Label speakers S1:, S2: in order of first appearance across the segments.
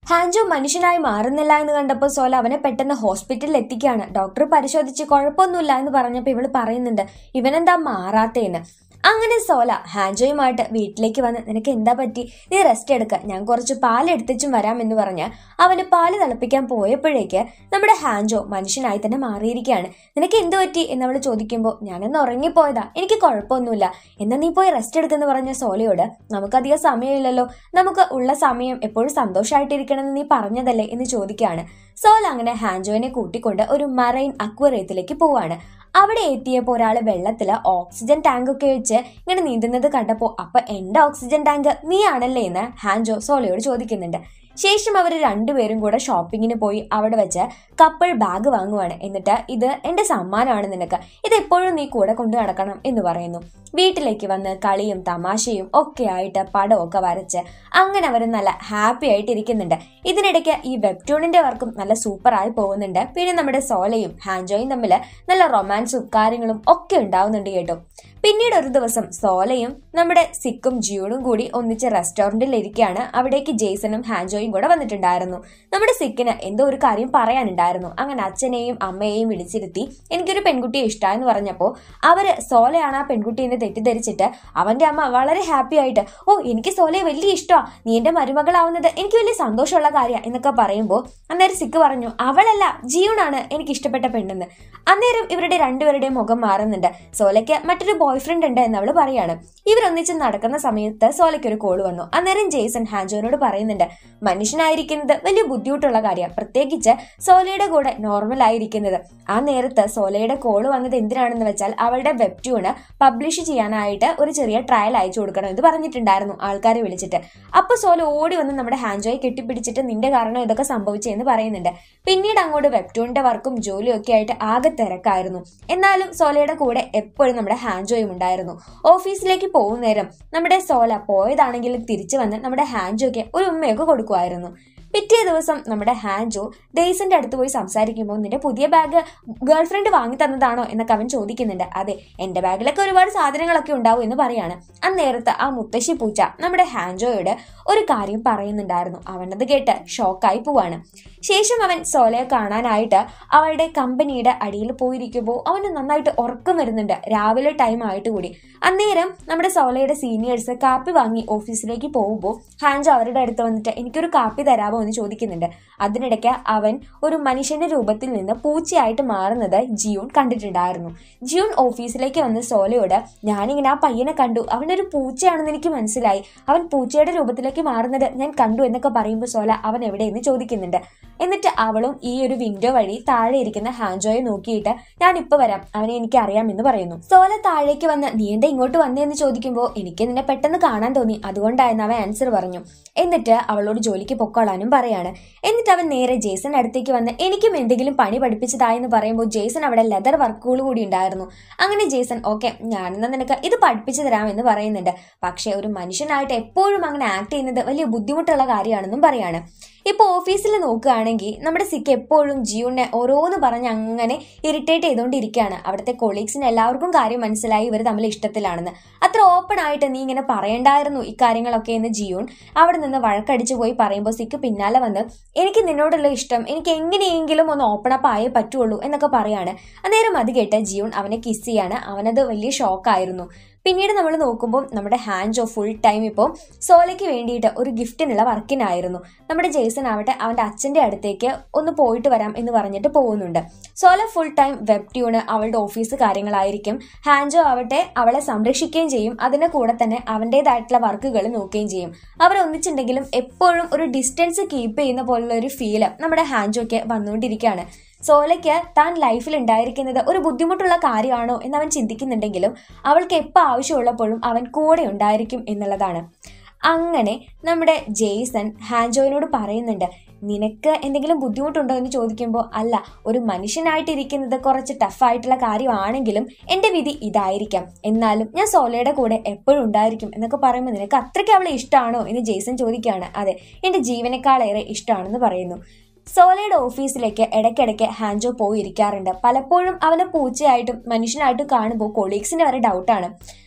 S1: Hangzhou മനുഷ്യനായി മാറുന്നില്ല എന്ന് കണ്ടപ്പോൾ സോല അവനെ പെട്ടെന്ന് ഹോസ്പിറ്റലിൽ എത്തിക്കുകയാണ് ഡോക്ടർ പരിശോധിച്ച് കുഴപ്പമൊന്നുമില്ല എന്ന് പറഞ്ഞപ്പോൾ ഇവള് പറയുന്നുണ്ട് ഇവനെന്താ മാറാത്തേന്ന് അങ്ങനെ സോല ഹാൻജോയുമായിട്ട് വീട്ടിലേക്ക് വന്ന് നിനക്ക് എന്താ പറ്റി നീ റെസ്റ്റ് എടുക്ക ഞാൻ കുറച്ച് പാൽ എടുത്തിച്ചും വരാം എന്ന് പറഞ്ഞ് അവന് പാല് തിളപ്പിക്കാൻ പോയപ്പോഴേക്ക് നമ്മുടെ ഹാൻജോ മനുഷ്യനായി തന്നെ മാറിയിരിക്കുകയാണ് നിനക്ക് എന്ത് പറ്റി എന്നവൾ ചോദിക്കുമ്പോൾ ഞാനൊന്ന് ഉറങ്ങിപ്പോയതാ എനിക്ക് കുഴപ്പമൊന്നുമില്ല എന്നാ നീ പോയി റെസ്റ്റ് എടുക്കെന്ന് പറഞ്ഞ സോലയോട് നമുക്കധികം സമയമില്ലല്ലോ നമുക്ക് ഉള്ള സമയം എപ്പോഴും സന്തോഷമായിട്ടിരിക്കണമെന്ന് നീ പറഞ്ഞതല്ലേ എന്ന് ചോദിക്കുകയാണ് സോല അങ്ങനെ ഹാൻജോനെ കൂട്ടിക്കൊണ്ട് ഒരു മറൈൻ അക്വറിയത്തിലേക്ക് പോവാണ് അവിടെ എത്തിയപ്പോൾ ഒരാൾ വെള്ളത്തിൽ ഓക്സിജൻ ടാങ്ക് ഒക്കെ വെച്ച് ഇങ്ങനെ നീന്തുന്നത് കണ്ടപ്പോൾ അപ്പൊ എന്റെ ഓക്സിജൻ ടാങ്ക് നീ ആണല്ലേ എന്ന് ഹാൻജോ സോലയോട് ചോദിക്കുന്നുണ്ട് ശേഷം അവർ രണ്ടുപേരും കൂടെ ഷോപ്പിങ്ങിന് പോയി അവിടെ വെച്ച് കപ്പിൾ ബാഗ് വാങ്ങുവാണ് എന്നിട്ട് ഇത് എന്റെ സമ്മാനമാണ് നിനക്ക് ഇത് എപ്പോഴും നീ കൂടെ കൊണ്ടു നടക്കണം എന്ന് പറയുന്നു വീട്ടിലേക്ക് വന്ന് കളിയും തമാശയും ഒക്കെ ആയിട്ട് പടമൊക്കെ വരച്ച് അങ്ങനെ അവർ നല്ല ഹാപ്പി ആയിട്ട് ഇരിക്കുന്നുണ്ട് ഇതിനിടയ്ക്ക് ഈ വെബ്റ്റൂണിന്റെ വർക്കും നല്ല സൂപ്പറായി പോകുന്നുണ്ട് പിന്നെ നമ്മുടെ സോലയും ഹാൻജോയും തമ്മിൽ നല്ല റൊമാൻസും കാര്യങ്ങളും ഒക്കെ ഉണ്ടാവുന്നുണ്ട് കേട്ടോ പിന്നീട് ഒരു ദിവസം സോലയും നമ്മുടെ സിക്കും ജിയൂണും കൂടി ഒന്നിച്ച് റെസ്റ്റോറന്റിൽ ഇരിക്കുകയാണ് അവിടേക്ക് ജെയ്സണും ഹാൻജോയും കൂടെ വന്നിട്ടുണ്ടായിരുന്നു നമ്മുടെ സിക്കിന് എന്തോ ഒരു കാര്യം പറയാനുണ്ടായിരുന്നു അങ്ങനെ അച്ഛനെയും അമ്മയെയും വിളിച്ചിരുത്തി എനിക്കൊരു പെൺകുട്ടിയെ ഇഷ്ടമായെന്ന് പറഞ്ഞപ്പോൾ അവര് സോലയാണ് ആ പെൺകുട്ടി എന്ന് തെറ്റിദ്ധരിച്ചിട്ട് അവന്റെ അമ്മ വളരെ ഹാപ്പി ആയിട്ട് ഓ എനിക്ക് സോലയെ വലിയ ഇഷ്ടമാണ് നീ എന്റെ മരുമകളാവുന്നത് എനിക്ക് വലിയ സന്തോഷമുള്ള കാര്യമാണ് എന്നൊക്കെ പറയുമ്പോൾ അന്നേരം സിക്ക് പറഞ്ഞു അവളല്ല ജിയൂണാണ് എനിക്ക് ഇഷ്ടപ്പെട്ട പെണ്ണെന്ന് അന്നേരം ഇവരുടെ രണ്ടുപേരുടെയും മുഖം മാറുന്നുണ്ട് സോലയ്ക്ക് മറ്റൊരു ബോയ് ഫ്രണ്ട് ഉണ്ട് എന്ന് അവള് പറയാണ് ഇവരൊന്നിച്ച് നടക്കുന്ന സമയത്ത് സോലയ്ക്ക് ഒരു കോൾ വന്നു അന്നേരം ജെയ്സൺ ഹാൻജോനോട് പറയുന്നുണ്ട് മനുഷ്യനായിരിക്കുന്നത് വലിയ ബുദ്ധിമുട്ടുള്ള കാര്യമാണ് പ്രത്യേകിച്ച് സോലയുടെ കൂടെ നോർമൽ ആയിരിക്കുന്നത് ആ നേരത്ത് സോലയുടെ കോൾ വന്നത് എന്തിനാണെന്ന് വെച്ചാൽ അവളുടെ വെബ് ട്യൂണ് പബ്ലിഷ് ചെയ്യാനായിട്ട് ഒരു ചെറിയ ട്രയൽ അയച്ചു കൊടുക്കണം എന്ന് പറഞ്ഞിട്ടുണ്ടായിരുന്നു ആൾക്കാരെ വിളിച്ചിട്ട് അപ്പൊ സോല ഓടി വന്ന് നമ്മുടെ ഹാൻജോയെ കെട്ടിപ്പിടിച്ചിട്ട് നിന്റെ കാരണം ഇതൊക്കെ സംഭവിച്ചെന്ന് പറയുന്നുണ്ട് പിന്നീട് അങ്ങോട്ട് വെബ്റ്റൂണിന്റെ വർക്കും ജോലിയും ഒക്കെ ആയിട്ട് ആകെ തിരക്കായിരുന്നു എന്നാലും സോലയുടെ കൂടെ എപ്പോഴും നമ്മുടെ ഹാൻജോയും ഉണ്ടായിരുന്നു ഓഫീസിലേക്ക് പോകുന്ന നേരം നമ്മുടെ സോല പോയതാണെങ്കിലും തിരിച്ചു വന്ന് നമ്മുടെ ഹാൻജോയ്ക്ക് ഒരു ഉമ്മയൊക്കെ കൊടുക്കുമായിരുന്നു പിറ്റേ ദിവസം നമ്മുടെ ഹാൻജോ ഡെയ്സന്റെ അടുത്ത് പോയി സംസാരിക്കുമ്പോൾ നിന്റെ പുതിയ ബാഗ് ഗേൾ ഫ്രണ്ട് വാങ്ങി തന്നതാണോ എന്നൊക്കെ അവൻ ചോദിക്കുന്നുണ്ട് അതെ എന്റെ ബാഗിലൊക്കെ ഒരുപാട് സാധനങ്ങളൊക്കെ ഉണ്ടാവും എന്ന് പറയാണ് അന്നേരത്ത് ആ മുത്തശ്ശി പൂച്ച നമ്മുടെ ഹാൻജോയോട് ഒരു കാര്യം പറയുന്നുണ്ടായിരുന്നു അവനത് കേട്ട് ഷോക്കായി പോവാണ് ശേഷം അവൻ സോലയെ കാണാനായിട്ട് അവളുടെ കമ്പനിയുടെ അടിയിൽ പോയിരിക്കുമ്പോൾ അവന് നന്നായിട്ട് ഉറക്കം വരുന്നുണ്ട് രാവിലെ ടൈം ആയിട്ട് കൂടി അന്നേരം നമ്മുടെ സോലയുടെ സീനിയേഴ്സ് കാപ്പി വാങ്ങി ഓഫീസിലേക്ക് പോകുമ്പോൾ ഹാൻജോ അവരുടെ അടുത്ത് വന്നിട്ട് എനിക്കൊരു കാപ്പി തരാമോ എന്ന് ചോദിക്കുന്നുണ്ട് അതിനിടയ്ക്ക് അവൻ ഒരു മനുഷ്യന്റെ രൂപത്തിൽ നിന്ന് പൂച്ചയായിട്ട് മാറുന്നത് ജിയൂൺ കണ്ടിട്ടുണ്ടായിരുന്നു ജിയൂൺ ഓഫീസിലേക്ക് വന്ന് സോലയോട് ഞാനിങ്ങനെ ആ പയ്യനെ കണ്ടു അവനൊരു പൂച്ചയാണെന്ന് എനിക്ക് മനസ്സിലായി അവൻ പൂച്ചയുടെ രൂപത്തിലേക്ക് മാറുന്നത് ഞാൻ കണ്ടു എന്നൊക്കെ പറയുമ്പോൾ സോല അവൻ എവിടെയെന്ന് ചോദിക്കുന്നുണ്ട് എന്നിട്ട് അവളും ഈ ഒരു വിൻഡോ വഴി താഴെ ഇരിക്കുന്ന ഹാൻജോയെ നോക്കിയിട്ട് ഞാൻ ഇപ്പൊ വരാം അവനെ എനിക്ക് അറിയാമെന്ന് പറയുന്നു സോല താഴേക്ക് വന്ന് നീ എന്താ ഇങ്ങോട്ട് വന്നേന്ന് ചോദിക്കുമ്പോൾ എനിക്ക് നിന്നെ പെട്ടെന്ന് കാണാൻ തോന്നി അതുകൊണ്ടായിരുന്നു അവൻ ആൻസർ പറഞ്ഞു എന്നിട്ട് അവളോട് ജോലിക്ക് പൊക്കോളാനും പറയാണ് എന്നിട്ട് അവൻ നേരെ ജേസൺ അടുത്തേക്ക് വന്ന് എനിക്കും എന്തെങ്കിലും പണി പഠിപ്പിച്ചതായെന്ന് പറയുമ്പോൾ ജേസൺ അവിടെ ലെതർ വർക്കുകൾ കൂടി ഉണ്ടായിരുന്നു അങ്ങനെ ജേസൺ ഓക്കെ ഞാനെന്നാ നിനക്ക് ഇത് പഠിപ്പിച്ചു തരാമെന്ന് പറയുന്നുണ്ട് പക്ഷേ ഒരു മനുഷ്യനായിട്ട് എപ്പോഴും അങ്ങനെ ആക്ട് ചെയ്യുന്നത് വലിയ ബുദ്ധിമുട്ടുള്ള കാര്യമാണെന്നും പറയാണ് ഇപ്പോൾ ഓഫീസിൽ നോക്കുകയാണെങ്കിൽ നമ്മുടെ സിക്ക് എപ്പോഴും ജിയോനെ ഓരോന്ന് പറഞ്ഞ് അങ്ങനെ ഇറിറ്റേറ്റ് ചെയ്തുകൊണ്ടിരിക്കുകയാണ് അവിടുത്തെ കൊളീഗ്സിന് എല്ലാവർക്കും കാര്യം മനസ്സിലായി ഇവർ തമ്മിൽ ഇഷ്ടത്തിലാണെന്ന് അത്ര ഓപ്പൺ ആയിട്ട് നീ ഇങ്ങനെ പറയണ്ടായിരുന്നു ഇക്കാര്യങ്ങളൊക്കെ എന്ന് ജിയോൺ അവിടെ നിന്ന് വഴക്കടിച്ചു പോയി പറയുമ്പോൾ സിക്ക് പിന്നാലെ വന്ന് എനിക്ക് നിന്നോടുള്ള ഇഷ്ടം എനിക്ക് എങ്ങനെയെങ്കിലും ഒന്ന് ഓപ്പൺ അപ്പ് ആയേ പറ്റുള്ളൂ എന്നൊക്കെ പറയാണ് അന്നേരം അത് കേട്ട് ജിയോൺ അവനെ കിസ് ചെയ്യാണ് അവനത് വലിയ ഷോക്കായിരുന്നു പിന്നീട് നമ്മൾ നോക്കുമ്പോൾ നമ്മുടെ ഹാൻജോ ഫുൾ ടൈം ഇപ്പോൾ സോലയ്ക്ക് വേണ്ടിയിട്ട് ഒരു ഗിഫ്റ്റിനുള്ള വർക്കിനായിരുന്നു നമ്മുടെ ജേസൺ ആവട്ടെ അവൻ്റെ അച്ഛൻ്റെ അടുത്തേക്ക് ഒന്ന് പോയിട്ട് വരാം എന്ന് പറഞ്ഞിട്ട് പോകുന്നുണ്ട് സോല ഫുൾ ടൈം വെബ് ട്യൂണ് അവളുടെ ഓഫീസ് കാര്യങ്ങളായിരിക്കും ഹാൻജോ ആവട്ടെ അവളെ സംരക്ഷിക്കുകയും ചെയ്യും അതിന് കൂടെ തന്നെ അവൻ്റെതായിട്ടുള്ള വർക്കുകൾ നോക്കുകയും ചെയ്യും അവർ ഒന്നിച്ചുണ്ടെങ്കിലും എപ്പോഴും ഒരു ഡിസ്റ്റൻസ് കീപ്പ് ചെയ്യുന്ന പോലുള്ള ഒരു ഫീല് നമ്മുടെ ഹാൻജോയ്ക്ക് വന്നുകൊണ്ടിരിക്കുകയാണ് സോലയ്ക്ക് താൻ ലൈഫിൽ ഉണ്ടായിരിക്കുന്നത് ഒരു ബുദ്ധിമുട്ടുള്ള കാര്യമാണോ എന്ന് അവൻ ചിന്തിക്കുന്നുണ്ടെങ്കിലും അവൾക്ക് എപ്പോൾ ആവശ്യമുള്ളപ്പോഴും അവൻ കൂടെ ഉണ്ടായിരിക്കും എന്നുള്ളതാണ് അങ്ങനെ നമ്മുടെ ജെയ്സൺ ഹാൻജോയിനോട് പറയുന്നുണ്ട് നിനക്ക് എന്തെങ്കിലും ബുദ്ധിമുട്ടുണ്ടോ എന്ന് ചോദിക്കുമ്പോൾ അല്ല ഒരു മനുഷ്യനായിട്ടിരിക്കുന്നത് കുറച്ച് ടഫായിട്ടുള്ള കാര്യമാണെങ്കിലും എൻ്റെ വിധി ഇതായിരിക്കാം എന്നാലും ഞാൻ സോലയുടെ കൂടെ എപ്പോഴും ഉണ്ടായിരിക്കും എന്നൊക്കെ പറയുമ്പോൾ നിനക്ക് അത്രയ്ക്ക് അവളെ ഇഷ്ടമാണോ എന്ന് ജെയ്സൺ ചോദിക്കുകയാണ് അതെ എൻ്റെ ജീവനേക്കാളേറെ ഇഷ്ടമാണെന്ന് പറയുന്നു സോലയുടെ ഓഫീസിലേക്ക് ഇടയ്ക്കിടയ്ക്ക് ഹാൻജോ പോയി ഇരിക്കാറുണ്ട് പലപ്പോഴും അവനെ പൂച്ചയായിട്ടും മനുഷ്യനായിട്ടും കാണുമ്പോൾ കൊളീഗ്സിന് വരെ ഡൗട്ടാണ്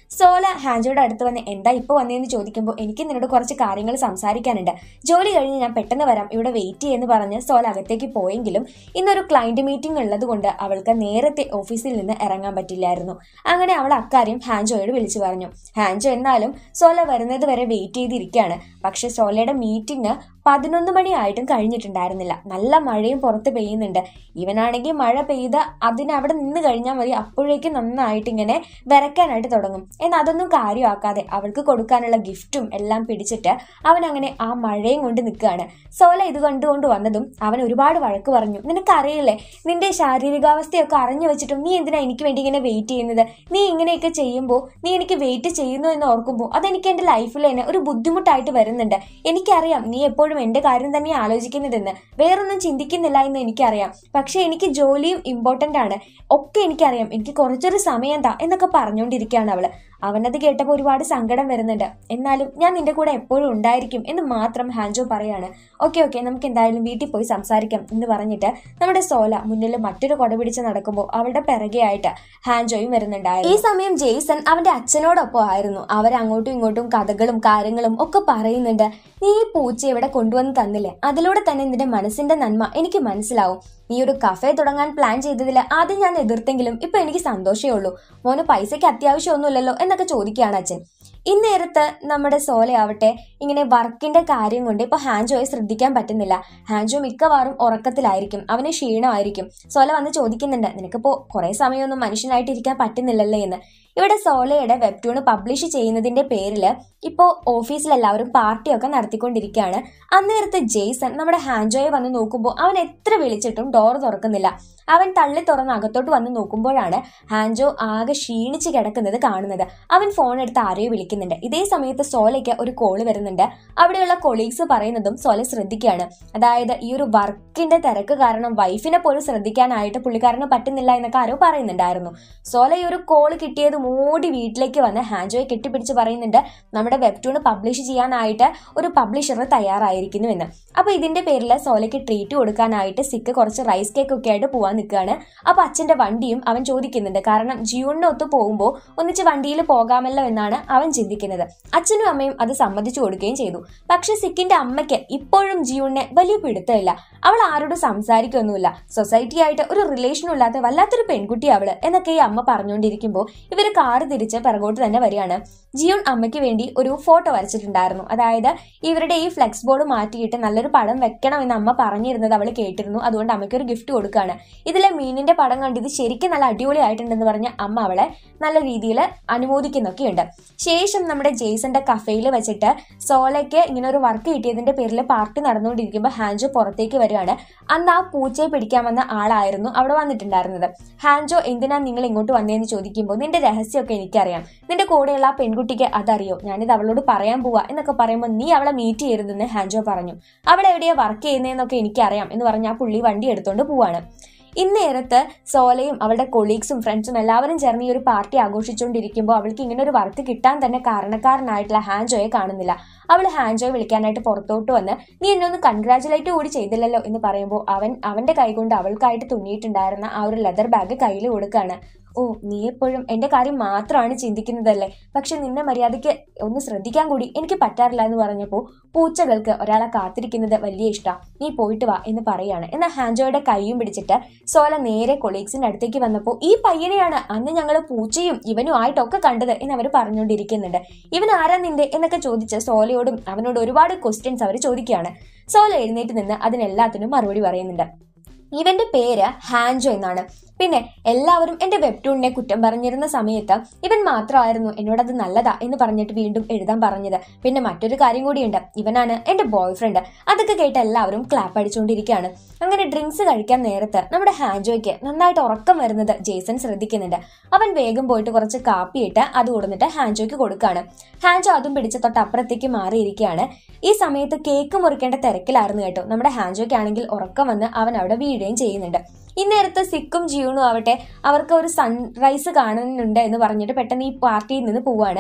S1: സോല ഹാൻജോയുടെ അടുത്ത് വന്ന് എന്താ ഇപ്പൊ വന്നതെന്ന് ചോദിക്കുമ്പോൾ എനിക്ക് നിന്നോട് കുറച്ച് കാര്യങ്ങൾ സംസാരിക്കാനുണ്ട് ജോലി കഴിഞ്ഞ് ഞാൻ പെട്ടെന്ന് വരാം ഇവിടെ വെയിറ്റ് ചെയ്യുമെന്ന് പറഞ്ഞ് സോല അകത്തേക്ക് പോയെങ്കിലും ഇന്നൊരു ക്ലയന്റ് മീറ്റിംഗ് ഉള്ളത് കൊണ്ട് അവൾക്ക് നേരത്തെ ഓഫീസിൽ നിന്ന് ഇറങ്ങാൻ പറ്റില്ലായിരുന്നു അങ്ങനെ അവൾ അക്കാര്യം ഹാൻജോയോട് വിളിച്ചു പറഞ്ഞു ഹാൻജോ എന്നാലും സോല വരുന്നത് വരെ വെയിറ്റ് ചെയ്തിരിക്കുകയാണ് പക്ഷെ സോലയുടെ മീറ്റിംഗ് പതിനൊന്ന് മണിയായിട്ടും കഴിഞ്ഞിട്ടുണ്ടായിരുന്നില്ല നല്ല മഴയും പുറത്ത് പെയ്യുന്നുണ്ട് ഇവനാണെങ്കിൽ മഴ പെയ്ത് അതിനവിടെ നിന്ന് കഴിഞ്ഞാൽ മതി അപ്പോഴേക്കും നന്നായിട്ട് ഇങ്ങനെ വിറയ്ക്കാനായിട്ട് തുടങ്ങും എന്നാൽ അതൊന്നും കാര്യമാക്കാതെ അവൾക്ക് കൊടുക്കാനുള്ള ഗിഫ്റ്റും എല്ലാം പിടിച്ചിട്ട് അവൻ അങ്ങനെ ആ മഴയും കൊണ്ട് നിൽക്കുകയാണ് സോല ഇത് കണ്ടുകൊണ്ട് വന്നതും അവൻ ഒരുപാട് വഴക്ക് പറഞ്ഞു നിനക്കറിയില്ലേ നിന്റെ ശാരീരികാവസ്ഥയൊക്കെ അറിഞ്ഞു വെച്ചിട്ടും നീ എന്തിനാ എനിക്ക് വേണ്ടി ഇങ്ങനെ വെയിറ്റ് ചെയ്യുന്നത് നീ ഇങ്ങനെയൊക്കെ ചെയ്യുമ്പോൾ നീ എനിക്ക് വെയിറ്റ് ചെയ്യുന്നു എന്ന് ഓർക്കുമ്പോൾ അതെനിക്ക് എൻ്റെ ലൈഫിൽ തന്നെ ഒരു ബുദ്ധിമുട്ടായിട്ട് വരുന്നുണ്ട് എനിക്കറിയാം നീ എപ്പോഴും എൻ്റെ കാര്യം തന്നെ ആലോചിക്കുന്നതെന്ന് വേറൊന്നും ചിന്തിക്കുന്നില്ല എന്ന് എനിക്കറിയാം പക്ഷെ എനിക്ക് ജോലിയും ഇമ്പോർട്ടൻ്റ് ആണ് ഒക്കെ എനിക്കറിയാം എനിക്ക് കുറച്ചൊരു സമയം താ എന്നൊക്കെ പറഞ്ഞുകൊണ്ടിരിക്കുകയാണ് അവള് അവനത് കേട്ടപ്പോൾ ഒരുപാട് സങ്കടം വരുന്നുണ്ട് എന്നാലും ഞാൻ നിന്റെ കൂടെ എപ്പോഴും ഉണ്ടായിരിക്കും എന്ന് മാത്രം ഹാൻജോ പറയാണ് ഓക്കെ ഓക്കെ നമുക്ക് എന്തായാലും വീട്ടിൽ പോയി സംസാരിക്കാം എന്ന് പറഞ്ഞിട്ട് നമ്മുടെ സോല മുന്നിൽ മറ്റൊരു കൊട പിടിച്ച് നടക്കുമ്പോൾ അവളുടെ പിറകെയായിട്ട് ഹാൻജോയും വരുന്നുണ്ടായിരുന്നു ഈ സമയം ജെയ്സൺ അവന്റെ അച്ഛനോടൊപ്പം ആയിരുന്നു അവർ അങ്ങോട്ടും ഇങ്ങോട്ടും കഥകളും കാര്യങ്ങളും ഒക്കെ പറയുന്നുണ്ട് നീ ഈ പൂച്ച ഇവിടെ കൊണ്ടുവന്ന് തന്നില്ലേ അതിലൂടെ തന്നെ നിന്റെ മനസ്സിന്റെ നന്മ എനിക്ക് മനസ്സിലാവും നീ ഒരു കഫേ തുടങ്ങാൻ പ്ലാൻ ചെയ്തതിൽ ആദ്യം ഞാൻ എതിർത്തെങ്കിലും ഇപ്പൊ എനിക്ക് സന്തോഷമേ ഉള്ളൂ മോന് പൈസയ്ക്ക് അത്യാവശ്യമൊന്നുമില്ലല്ലോ എന്നൊക്കെ ചോദിക്കുകയാണ് അച്ഛൻ ഇന്നേരത്ത് നമ്മുടെ സോലയാവട്ടെ ഇങ്ങനെ വർക്കിന്റെ കാര്യം കൊണ്ട് ഇപ്പൊ ഹാൻജോയെ ശ്രദ്ധിക്കാൻ പറ്റുന്നില്ല ഹാൻജോ മിക്കവാറും ഉറക്കത്തിലായിരിക്കും അവന് ക്ഷീണമായിരിക്കും സോല വന്ന് ചോദിക്കുന്നുണ്ട് നിനക്കിപ്പോ കുറെ സമയമൊന്നും മനുഷ്യനായിട്ട് ഇരിക്കാൻ പറ്റുന്നില്ലല്ലേ എന്ന് ഇവിടെ സോലയുടെ വെബ്റ്റൂൺ പബ്ലിഷ് ചെയ്യുന്നതിന്റെ പേരിൽ ഇപ്പോൾ ഓഫീസിൽ എല്ലാവരും പാർട്ടിയൊക്കെ നടത്തിക്കൊണ്ടിരിക്കുകയാണ് അന്നേരത്ത് ജെയ്സൺ നമ്മുടെ ഹാൻജോയെ വന്ന് നോക്കുമ്പോൾ അവൻ എത്ര വിളിച്ചിട്ടും ഡോർ തുറക്കുന്നില്ല അവൻ തള്ളി തുറന്ന് അകത്തോട്ട് വന്ന് നോക്കുമ്പോഴാണ് ഹാൻജോ ആകെ ക്ഷീണിച്ച് കിടക്കുന്നത് കാണുന്നത് അവൻ ഫോൺ എടുത്ത് ആരെയോ വിളിക്കുന്നുണ്ട് ഇതേ സമയത്ത് സോലയ്ക്ക് ഒരു കോള് വരുന്നുണ്ട് അവിടെയുള്ള കൊളീഗ്സ് പറയുന്നതും സോല ശ്രദ്ധിക്കുകയാണ് അതായത് ഈ ഒരു വർക്കിന്റെ തിരക്ക് കാരണം വൈഫിനെ പോലും ശ്രദ്ധിക്കാനായിട്ട് പുള്ളിക്കാരന് പറ്റുന്നില്ല എന്നൊക്കെ ആരോ പറയുന്നുണ്ടായിരുന്നു സോല ഈ ഒരു കോള് കിട്ടിയത് ഓടി വീട്ടിലേക്ക് വന്ന് ഹാൻജോയെ കെട്ടിപ്പിടിച്ച് പറയുന്നുണ്ട് നമ്മുടെ വെബ്റ്റൂൺ പബ്ലിഷ് ചെയ്യാനായിട്ട് ഒരു പബ്ലിഷർ തയ്യാറായിരിക്കുന്നു എന്ന് അപ്പൊ ഇതിന്റെ പേരിൽ സോലയ്ക്ക് ട്രീറ്റ് കൊടുക്കാനായിട്ട് സിക്ക് കുറച്ച് റൈസ് കേക്ക് ഒക്കെ ആയിട്ട് പോവാൻ നിൽക്കുകയാണ് അപ്പൊ അച്ഛന്റെ വണ്ടിയും അവൻ ചോദിക്കുന്നുണ്ട് കാരണം ജിയോണിനൊത്ത് പോകുമ്പോൾ ഒന്നിച്ച് വണ്ടിയിൽ പോകാമല്ലോ എന്നാണ് അവൻ ചിന്തിക്കുന്നത് അച്ഛനും അമ്മയും അത് സമ്മതിച്ചു കൊടുക്കുകയും ചെയ്തു പക്ഷെ സിക്കിന്റെ അമ്മയ്ക്ക് ഇപ്പോഴും ജിയോണിനെ വലിയ പിടുത്തമില്ല അവൾ ആരോടും സംസാരിക്കൊന്നുമില്ല സൊസൈറ്റി ആയിട്ട് ഒരു റിലേഷനും ഇല്ലാത്ത വല്ലാത്തൊരു പെൺകുട്ടി അവള് എന്നൊക്കെ ഈ അമ്മ പറഞ്ഞുകൊണ്ടിരിക്കുമ്പോൾ ഇവര് കാറ് തിരിച്ച് പിറകോട്ട് തന്നെ വരികയാണ് ജിയോൺ അമ്മയ്ക്ക് വേണ്ടി ഒരു ഫോട്ടോ വരച്ചിട്ടുണ്ടായിരുന്നു അതായത് ഇവരുടെ ഈ ഫ്ലെക്സ് ബോർഡ് മാറ്റിയിട്ട് നല്ലൊരു പടം വെക്കണം എന്ന് അമ്മ പറഞ്ഞിരുന്നത് അവൾ കേട്ടിരുന്നു അതുകൊണ്ട് അമ്മയ്ക്ക് ഒരു ഗിഫ്റ്റ് കൊടുക്കുകയാണ് ഇതിലെ മീനിന്റെ പടം കണ്ട് ഇത് ശരിക്കും നല്ല അടിപൊളിയായിട്ടുണ്ടെന്ന് പറഞ്ഞ അമ്മ അവളെ നല്ല രീതിയിൽ അനുമോദിക്കുന്നൊക്കെയുണ്ട് ശേഷം നമ്മുടെ ജെയ്സന്റെ കഫേയിൽ വെച്ചിട്ട് സോളയ്ക്ക് ഇങ്ങനെ ഒരു വർക്ക് കിട്ടിയതിന്റെ പേരിൽ പാർട്ടി നടന്നുകൊണ്ടിരിക്കുമ്പോൾ ഹാൻജോ പുറത്തേക്ക് വരികയാണ് അന്ന് ആ പൂച്ചയെ പിടിക്കാൻ വന്ന ആളായിരുന്നു അവിടെ വന്നിട്ടുണ്ടായിരുന്നത് ഹാൻജോ എന്തിനാ നിങ്ങൾ ഇങ്ങോട്ട് വന്നതെന്ന് ചോദിക്കുമ്പോൾ നിന്റെ രഹസ്യമൊക്കെ എനിക്കറിയാം നിന്റെ കൂടെയുള്ള ആ പെൺകുട്ടിക്ക് അതറിയോ ഞാനിത് അവളോട് പറയാൻ പോവാ എന്നൊക്കെ പറയുമ്പോൾ നീ അവളെ മീറ്റ് ചെയ്യരുതെന്ന് ഹാൻജോ പറഞ്ഞു അവൾ എവിടെയാ വർക്ക് ചെയ്യുന്നതെന്നൊക്കെ എനിക്കറിയാം എന്ന് പറഞ്ഞ് ആ പുള്ളി വണ്ടി എടുത്തോണ്ട് പോവാണ് ഇന്നേരത്ത് സോലയും അവളുടെ കൊളീഗ്സും ഫ്രണ്ട്സും എല്ലാവരും ചേർന്ന് ഈ ഒരു പാർട്ടി ആഘോഷിച്ചുകൊണ്ടിരിക്കുമ്പോൾ അവൾക്ക് ഇങ്ങനെ ഒരു വർക്ക് കിട്ടാൻ തന്നെ കാരണക്കാരനായിട്ടുള്ള ഹാൻജോയെ കാണുന്നില്ല അവൾ ഹാൻജോയെ വിളിക്കാനായിട്ട് പുറത്തോട്ട് വന്ന് നീ എന്നെ ഒന്ന് കൺഗ്രാചുലേറ്റ് കൂടി ചെയ്തില്ലല്ലോ എന്ന് പറയുമ്പോൾ അവൻ അവന്റെ കൈകൊണ്ട് അവൾക്കായിട്ട് തുന്നിയിട്ടുണ്ടായിരുന്ന ആ ഒരു ലെതർ ബാഗ് കയ്യിൽ കൊടുക്കുകയാണ് ഓ നീ എപ്പോഴും എന്റെ കാര്യം മാത്രമാണ് ചിന്തിക്കുന്നതല്ലേ പക്ഷെ നിന്നെ മര്യാദയ്ക്ക് ഒന്ന് ശ്രദ്ധിക്കാൻ കൂടി എനിക്ക് പറ്റാറില്ല എന്ന് പറഞ്ഞപ്പോൾ പൂച്ചകൾക്ക് ഒരാളെ കാത്തിരിക്കുന്നത് വലിയ ഇഷ്ടാ നീ പോയിട്ട് വാ എന്ന് പറയാണ് എന്നാൽ ഹാൻജോയുടെ കൈയും പിടിച്ചിട്ട് സോല നേരെ കൊളീഗ്സിന്റെ അടുത്തേക്ക് വന്നപ്പോൾ ഈ പയ്യനെയാണ് അന്ന് ഞങ്ങൾ പൂച്ചയും ഇവനും ആയിട്ടൊക്കെ കണ്ടത് എന്ന് അവർ പറഞ്ഞുകൊണ്ടിരിക്കുന്നുണ്ട് ഇവൻ ആരാ നിന്റെ എന്നൊക്കെ ചോദിച്ച് സോലയോടും അവനോട് ഒരുപാട് ക്വസ്റ്റ്യൻസ് അവർ ചോദിക്കുകയാണ് സോല എഴുന്നേറ്റ് നിന്ന് അതിനെല്ലാത്തിനും മറുപടി പറയുന്നുണ്ട് ഇവന്റെ പേര് ഹാൻജോ എന്നാണ് പിന്നെ എല്ലാവരും എന്റെ വെബ്റ്റൂണിനെ കുറ്റം പറഞ്ഞിരുന്ന സമയത്ത് ഇവൻ മാത്രമായിരുന്നു എന്നോടത് നല്ലതാ എന്ന് പറഞ്ഞിട്ട് വീണ്ടും എഴുതാൻ പറഞ്ഞത് പിന്നെ മറ്റൊരു കാര്യം കൂടിയുണ്ട് ഇവനാണ് എന്റെ ബോയ് ഫ്രണ്ട് അതൊക്കെ കേട്ട് എല്ലാവരും ക്ലാപ്പ് അടിച്ചുകൊണ്ടിരിക്കുകയാണ് അങ്ങനെ ഡ്രിങ്ക്സ് കഴിക്കാൻ നേരത്ത് നമ്മുടെ ഹാൻജോയ്ക്ക് നന്നായിട്ട് ഉറക്കം വരുന്നത് ജേസൺ ശ്രദ്ധിക്കുന്നുണ്ട് അവൻ വേഗം പോയിട്ട് കുറച്ച് കാപ്പിയിട്ട് അത് കൊടുത്തിട്ട് ഹാൻജോയ്ക്ക് കൊടുക്കാണ് ഹാൻജോ അതും പിടിച്ച് തൊട്ടപ്പുറത്തേക്ക് മാറിയിരിക്കുകയാണ് ഈ സമയത്ത് കേക്ക് മുറിക്കേണ്ട തിരക്കിലായിരുന്നു കേട്ടോ നമ്മുടെ ഹാൻജോയ്ക്കാണെങ്കിൽ ഉറക്കം വന്ന് അവൻ അവിടെ വീഴുകയും ചെയ്യുന്നുണ്ട് ഇന്നേരത്ത് സിക്കും ജിയൂണും ആവട്ടെ അവർക്ക് ഒരു സൺറൈസ് കാണുന്നുണ്ട് എന്ന് പറഞ്ഞിട്ട് പെട്ടെന്ന് ഈ പാർട്ടിയിൽ നിന്ന് പോവാണ്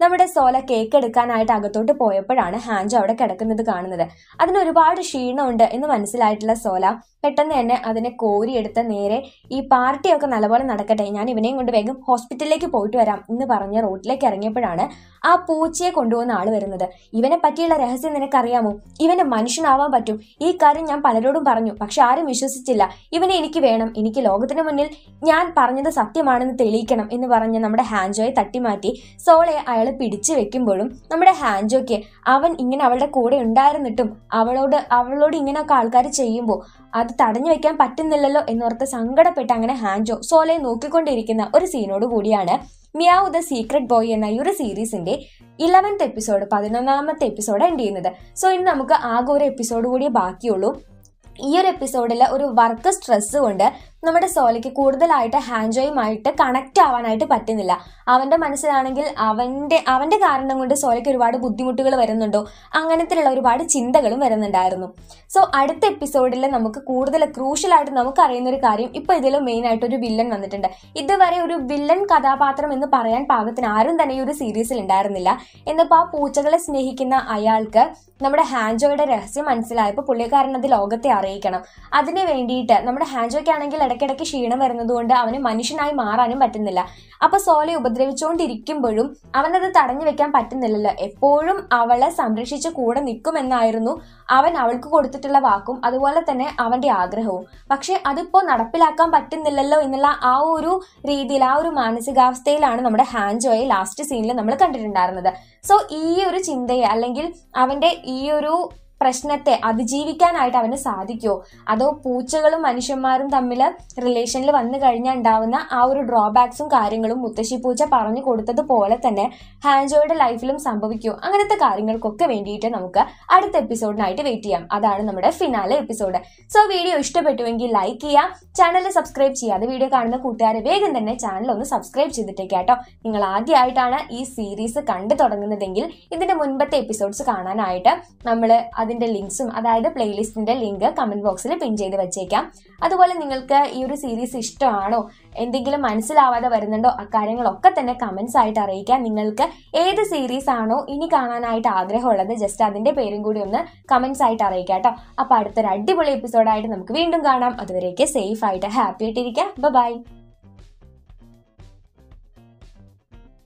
S1: നമ്മുടെ സോല കേക്ക് എടുക്കാനായിട്ട് അകത്തോട്ട് പോയപ്പോഴാണ് ഹാൻജോ അവിടെ കിടക്കുന്നത് കാണുന്നത് അതിന് ഒരുപാട് ക്ഷീണമുണ്ട് എന്ന് മനസ്സിലായിട്ടുള്ള സോല പെട്ടെന്ന് തന്നെ അതിനെ കോരിയെടുത്ത് നേരെ ഈ പാർട്ടിയൊക്കെ നല്ലപോലെ നടക്കട്ടെ ഞാൻ ഇവനെയും കൊണ്ട് വേഗം ഹോസ്പിറ്റലിലേക്ക് പോയിട്ട് വരാം എന്ന് പറഞ്ഞ് റോഡിലേക്ക് ഇറങ്ങിയപ്പോഴാണ് ആ പൂച്ചയെ കൊണ്ടുപോകുന്ന ആള് വരുന്നത് ഇവനെ പറ്റിയുള്ള രഹസ്യം നിനക്കറിയാമോ ഇവന് മനുഷ്യനാവാൻ പറ്റും ഈ കാര്യം ഞാൻ പലരോടും പറഞ്ഞു പക്ഷെ ആരും വിശ്വസിച്ചില്ല ഇവനെ എനിക്ക് വേണം എനിക്ക് ലോകത്തിന് മുന്നിൽ ഞാൻ പറഞ്ഞത് സത്യമാണെന്ന് തെളിയിക്കണം എന്ന് പറഞ്ഞ് നമ്മുടെ ഹാൻജോയെ തട്ടിമാറ്റി സോളയെ അയാൾ പിടിച്ചു വെക്കുമ്പോഴും നമ്മുടെ ഹാൻജോയ്ക്ക് അവൻ ഇങ്ങനെ അവളുടെ കൂടെ ഉണ്ടായിരുന്നിട്ടും അവളോട് അവളോട് ഇങ്ങനെയൊക്കെ ആൾക്കാർ ചെയ്യുമ്പോൾ അത് തടഞ്ഞു വെക്കാൻ പറ്റുന്നില്ലല്ലോ എന്നോർത്ത് സങ്കടപ്പെട്ട് അങ്ങനെ ഹാൻജോ സോലയെ നോക്കിക്കൊണ്ടിരിക്കുന്ന ഒരു സീനോട് കൂടിയാണ് മിയാവ് ദ സീക്രട്ട് ബോയ് എന്ന ഈ ഒരു സീരീസിന്റെ ഇലവൻത്ത് എപ്പിസോഡ് പതിനൊന്നാമത്തെ എപ്പിസോഡ് എൻഡ് ചെയ്യുന്നത് സോ ഇനി നമുക്ക് ആകെ ഒരു എപ്പിസോഡ് കൂടിയേ ബാക്കിയുള്ളൂ ഈ ഒരു എപ്പിസോഡിൽ ഒരു വർക്ക് സ്ട്രെസ് കൊണ്ട് നമ്മുടെ സോലയ്ക്ക് കൂടുതലായിട്ട് ഹാൻജോയുമായിട്ട് കണക്ട് ആവാനായിട്ട് പറ്റുന്നില്ല അവന്റെ മനസ്സിലാണെങ്കിൽ അവന്റെ അവന്റെ കാരണം കൊണ്ട് സോലയ്ക്ക് ഒരുപാട് ബുദ്ധിമുട്ടുകൾ വരുന്നുണ്ടോ അങ്ങനത്തിലുള്ള ഒരുപാട് ചിന്തകളും വരുന്നുണ്ടായിരുന്നു സോ അടുത്ത എപ്പിസോഡിൽ നമുക്ക് കൂടുതൽ ക്രൂഷ്യലായിട്ട് നമുക്ക് അറിയുന്ന ഒരു കാര്യം ഇപ്പൊ ഇതിൽ മെയിൻ ആയിട്ട് ഒരു വില്ലൻ വന്നിട്ടുണ്ട് ഇതുവരെ ഒരു വില്ലൻ കഥാപാത്രം എന്ന് പറയാൻ പാകത്തിന് ആരും തന്നെ ഈ ഒരു സീരീസിൽ ഉണ്ടായിരുന്നില്ല എന്നിപ്പോ ആ പൂച്ചകളെ സ്നേഹിക്കുന്ന അയാൾക്ക് നമ്മുടെ ഹാൻജോയുടെ രഹസ്യം മനസ്സിലായപ്പോൾ പുള്ളിക്കാരൻ അത് ലോകത്തെ അറിയിക്കണം അതിന് വേണ്ടിയിട്ട് നമ്മുടെ ഹാൻജോയ്ക്ക് ആണെങ്കിൽ ഇടയ്ക്കിടയ്ക്ക് ക്ഷീണം വരുന്നത് കൊണ്ട് അവന് മനുഷ്യനായി മാറാനും പറ്റുന്നില്ല അപ്പൊ സോലയെ ഉപദ്രവിച്ചുകൊണ്ടിരിക്കുമ്പോഴും അവനത് തടഞ്ഞു വെക്കാൻ പറ്റുന്നില്ലല്ലോ എപ്പോഴും അവളെ സംരക്ഷിച്ച് കൂടെ നിൽക്കുമെന്നായിരുന്നു അവൻ അവൾക്ക് കൊടുത്തിട്ടുള്ള വാക്കും അതുപോലെ തന്നെ അവന്റെ ആഗ്രഹവും പക്ഷെ അതിപ്പോ നടപ്പിലാക്കാൻ പറ്റുന്നില്ലല്ലോ എന്നുള്ള ആ ഒരു രീതിയിൽ ആ ഒരു മാനസികാവസ്ഥയിലാണ് നമ്മുടെ ഹാൻജോയെ ലാസ്റ്റ് സീനിൽ നമ്മൾ കണ്ടിട്ടുണ്ടായിരുന്നത് സോ ഈ ഒരു ചിന്തയെ അല്ലെങ്കിൽ അവന്റെ ഈ ഒരു പ്രശ്നത്തെ അതിജീവിക്കാനായിട്ട് അവന് സാധിക്കുമോ അതോ പൂച്ചകളും മനുഷ്യന്മാരും തമ്മിൽ റിലേഷനിൽ വന്നു കഴിഞ്ഞാൽ ഉണ്ടാവുന്ന ആ ഒരു ഡ്രോബാക്സും കാര്യങ്ങളും മുത്തശ്ശി പൂച്ച പറഞ്ഞു കൊടുത്തതുപോലെ തന്നെ ഹാൻജോയുടെ ലൈഫിലും സംഭവിക്കുമോ അങ്ങനത്തെ കാര്യങ്ങൾക്കൊക്കെ വേണ്ടിയിട്ട് നമുക്ക് അടുത്ത എപ്പിസോഡിനായിട്ട് വെയിറ്റ് ചെയ്യാം അതാണ് നമ്മുടെ ഫിനാലെ എപ്പിസോഡ് സോ വീഡിയോ ഇഷ്ടപ്പെട്ടുവെങ്കിൽ ലൈക്ക് ചെയ്യാം ചാനൽ സബ്സ്ക്രൈബ് ചെയ്യാതെ വീഡിയോ കാണുന്ന കൂട്ടുകാരെ വേഗം തന്നെ ചാനൽ ഒന്ന് സബ്സ്ക്രൈബ് ചെയ്തിട്ടേക്കാട്ടോ നിങ്ങൾ ആദ്യമായിട്ടാണ് ഈ സീരീസ് കണ്ടു തുടങ്ങുന്നതെങ്കിൽ ഇതിന്റെ മുൻപത്തെ എപ്പിസോഡ്സ് കാണാനായിട്ട് നമ്മൾ അതിന്റെ ലിങ്ക്സും അതായത് പ്ലേലിസ്റ്റിന്റെ ലിങ്ക് കമന്റ് ബോക്സിൽ പിൻ ചെയ്ത് വെച്ചേക്കാം അതുപോലെ നിങ്ങൾക്ക് ഈ ഒരു സീരീസ് ഇഷ്ടമാണോ എന്തെങ്കിലും മനസ്സിലാവാതെ വരുന്നുണ്ടോ അക്കാര്യങ്ങളൊക്കെ തന്നെ കമന്റ്സ് ആയിട്ട് അറിയിക്കാം നിങ്ങൾക്ക് ഏത് സീരീസ് ആണോ ഇനി കാണാനായിട്ട് ആഗ്രഹമുള്ളത് ജസ്റ്റ് അതിന്റെ പേരും കൂടി ഒന്ന് കമന്റ്സ് ആയിട്ട് അറിയിക്കാം കേട്ടോ അപ്പൊ അടുത്തൊരു അടിപൊളി എപ്പിസോഡായിട്ട് നമുക്ക് വീണ്ടും കാണാം അതുവരേക്ക് സേഫ് ആയിട്ട് ഹാപ്പി ആയിട്ടിരിക്കാം ബൈ